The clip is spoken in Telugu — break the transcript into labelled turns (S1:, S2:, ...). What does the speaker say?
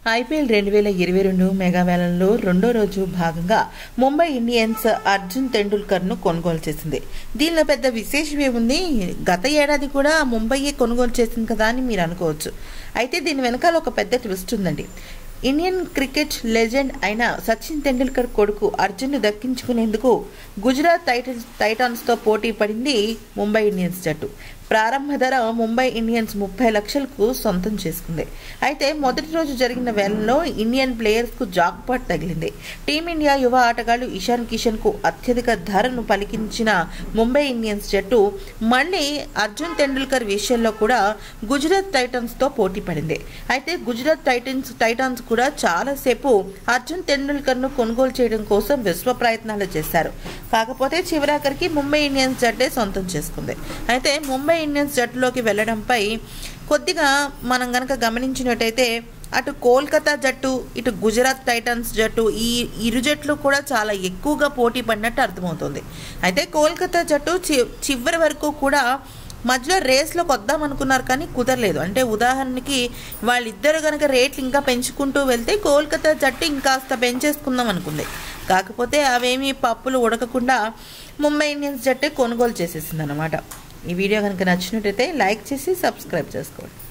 S1: ఐపీఎల్ రెండు వేల ఇరవై రెండు మెగా వేలంలో రెండో రోజు భాగంగా ముంబై ఇండియన్స్ అర్జున్ తెండూల్కర్ను కొనుగోలు చేసింది దీనిలో పెద్ద విశేషం ఏముంది గత ఏడాది కూడా ముంబైయే కొనుగోలు చేసింది కదా అని మీరు అనుకోవచ్చు అయితే దీని వెనకాల ఒక పెద్ద ట్విస్ట్ ఉందండి ఇండియన్ క్రికెట్ లెజెండ్ అయిన సచిన్ తెండూల్కర్ కొడుకు అర్జున్ను దక్కించుకునేందుకు గుజరాత్ టైటన్స్ టైటాన్స్తో పోటీ పడింది ముంబై ఇండియన్స్ జట్టు ప్రారంభ ధర ముంబై ఇండియన్స్ ముప్పై లక్షలకు సొంతం చేసుకుంది అయితే మొదటి రోజు జరిగిన వేలంలో ఇండియన్ ప్లేయర్స్కు జాక్పాట్ తగిలింది టీమిండియా యువ ఆటగాళ్లు ఇషాన్ కిషన్కు అత్యధిక ధరను పలికించిన ముంబై ఇండియన్స్ జట్టు మళ్ళీ అర్జున్ తెండూల్కర్ విషయంలో కూడా గుజరాత్ టైటన్స్తో పోటీ పడింది అయితే గుజరాత్ టైటన్స్ టైటాన్స్ కూడా చాలాసేపు అర్జున్ తెండూల్కర్ను కొనుగోలు చేయడం కోసం విశ్వ ప్రయత్నాలు చేశారు కాకపోతే చివరాఖరికి ముంబై ఇండియన్స్ జట్టే సొంతం చేసుకుంది అయితే ముంబై ఇండియన్స్ జట్టులోకి వెళ్ళడంపై కొద్దిగా మనం గనక గమనించినట్టయితే అటు కోల్కతా జట్టు ఇటు గుజరాత్ టైటన్స్ జట్టు ఈ ఇరు జట్లు కూడా చాలా ఎక్కువగా పోటీ పడినట్టు అర్థమవుతుంది అయితే కోల్కతా జట్టు చి చివరి వరకు కూడా మధ్యలో రేస్లోకి వద్దాం అనుకున్నారు కానీ కుదరలేదు అంటే ఉదాహరణకి వాళ్ళిద్దరు కనుక రేట్లు ఇంకా పెంచుకుంటూ వెళ్తే కోల్కతా జట్టు ఇంకాస్త పెంచేసుకుందాం అనుకుంది కాకపోతే అవేమీ పప్పులు ఉడకకుండా ముంబై ఇండియన్స్ జట్టే కొనుగోలు చేసేసింది అనమాట ఈ వీడియో కనుక నచ్చినట్టయితే లైక్ చేసి సబ్స్క్రైబ్ చేసుకోండి